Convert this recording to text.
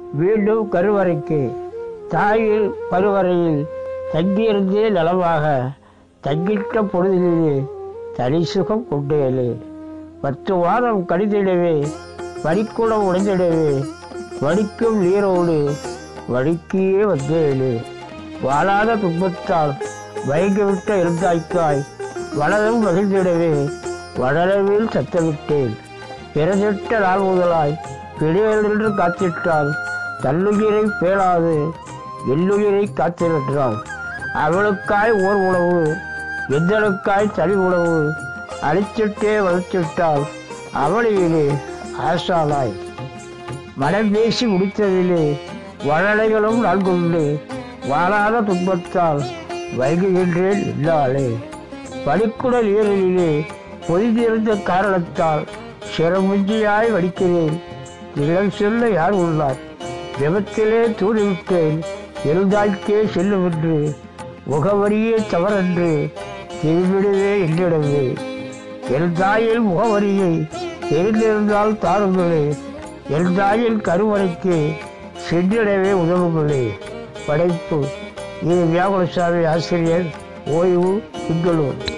மீண்டும் கருவறைக்கு தாயில் கருவறையில் தங்கியிருந்தே நலமாக தங்கிட்ட பொழுதிலே தனி சுகம் கொண்டேலே பத்து வாரம் கடிதிடவே வடிக்குளம் உடைந்திடவே வடிக்கும் நீரோடு வடிக்கியே வந்தேனே வாழாத துன்பத்தால் வைகவிட்ட இருந்தாய்க்காய் வளரும் மகிழ்ந்திடவே வளரவில் சத்தமிட்டேன் பிறந்திட்ட நாள் முதலாய் பிடிவென்று காத்திட்டால் தன்னுயிரை பேளாது எல்லுயிரை காத்திருக்கிறாள் அவளுக்காய் ஓர் உணவு எந்தனுக்காய் தனி உணவு அழிச்சிட்டே வளர்த்திட்டால் அவளியிலே ஆசானாய் மனம் பேசி முடித்ததிலே வளலைகளும் நல்குண்டு வாழாத துன்பத்தால் வைகுகின்றேன் இல்லாளே பனிக்குடல் ஈரலிலே பொதிந்திருந்த காரணத்தால் சிறமுஞ்சியாய் வடிக்கிறேன் நிலம் சொல்ல யார் உள்ளார் விபத்திலே தூண்டிவிட்டேன் இருந்தாய்க்கே செல்லுமென்று முகவரியே தவறென்று திரும்பிடுவே என்னிடமே என் தாயில் முகவரியை தெரிந்திருந்தால் தாருங்களே என் தாயின் கருவறைக்கு சென்றிடவே உதவுங்களே படைப்பு இது வியாகுலசாமி ஆசிரியர் ஓய்வு திங்களூர்